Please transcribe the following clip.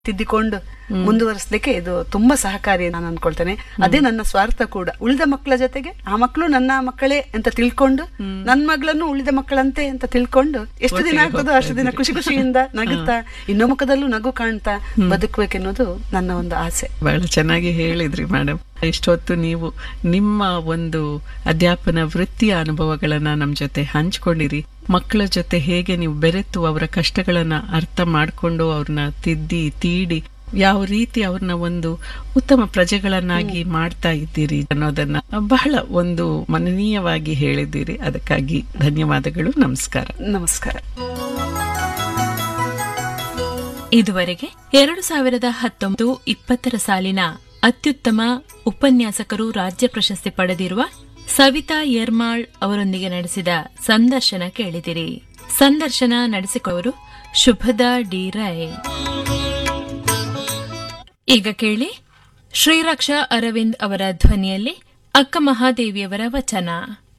ತಿದ್ದಿಕೊಂಡು ಮುಂದುವರಿಸಲಿಕ್ಕೆ ಇದು ತುಂಬಾ ಸಹಕಾರಿ ನಾನು ಅನ್ಕೊಳ್ತೇನೆ ಅದೇ ನನ್ನ ಸ್ವಾರ್ಥ ಕೂಡ ಉಳಿದ ಮಕ್ಕಳ ಜೊತೆಗೆ ಆ ಮಕ್ಕಳು ನನ್ನ ಮಕ್ಕಳೇ ಅಂತ ತಿಳ್ಕೊಂಡು ನನ್ನ ಮಗಳನ್ನು ಉಳಿದ ಮಕ್ಕಳಂತೆ ಅಂತ ತಿಳ್ಕೊಂಡು ಎಷ್ಟು ದಿನ ಆಗ್ತದೋ ಅಷ್ಟು ದಿನ ಖುಷಿ ಖುಷಿಯಿಂದ ನಗುತ್ತಾ ಇನ್ನೊ ಮುಖದಲ್ಲೂ ನಗು ಕಾಣ್ತಾ ಬದುಕಬೇಕೆನ್ನೋದು ನನ್ನ ಒಂದು ಆಸೆ ಬಹಳ ಚೆನ್ನಾಗಿ ಹೇಳಿದ್ರಿ ಮೇಡಮ್ ಇಷ್ಟೊತ್ತು ನೀವು ನಿಮ್ಮ ಒಂದು ಅಧ್ಯಾಪನ ವೃತ್ತಿಯ ಅನುಭವಗಳನ್ನ ನಮ್ಮ ಜೊತೆ ಹಂಚ್ಕೊಂಡಿರಿ ಮಕ್ಕಳ ಜೊತೆ ಹೇಗೆ ನೀವು ಬೆರೆತು ಅವರ ಕಷ್ಟಗಳನ್ನ ಅರ್ಥ ಮಾಡ್ಕೊಂಡು ಅವ್ರನ್ನ ತಿದ್ದಿ ತೀಡಿ ಯಾವ ರೀತಿ ಅವ್ರನ್ನ ಒಂದು ಉತ್ತಮ ಪ್ರಜೆಗಳನ್ನಾಗಿ ಮಾಡ್ತಾ ಇದ್ದೀರಿ ಅನ್ನೋದನ್ನ ಬಹಳ ಒಂದು ಮನನೀಯವಾಗಿ ಹೇಳಿದ್ದೀರಿ ಅದಕ್ಕಾಗಿ ಧನ್ಯವಾದಗಳು ನಮಸ್ಕಾರ ನಮಸ್ಕಾರ ಇದುವರೆಗೆ ಎರಡು ಸಾವಿರದ ಹತ್ತೊಂಬತ್ತು ಇಪ್ಪತ್ತರ ಸಾಲಿನ ಅತ್ಯುತ್ತಮ ಉಪನ್ಯಾಸಕರು ರಾಜ್ಯ ಪ್ರಶಸ್ತಿ ಪಡೆದಿರುವ ಸವಿತಾ ಯರ್ಮಾಳ್ ಅವರೊಂದಿಗೆ ನಡೆಸಿದ ಸಂದರ್ಶನ ಕೇಳಿದಿರಿ ಸಂದರ್ಶನ ನಡೆಸಿಕೊವರು ಶುಭದಾ ಡಿ ರೈ ಈಗ ಕೇಳಿ ಶ್ರೀರಕ್ಷಾ ಅರವಿಂದ್ ಅವರ ಧ್ವನಿಯಲ್ಲಿ ಅಕ್ಕ ಮಹಾದೇವಿಯವರ ವಚನ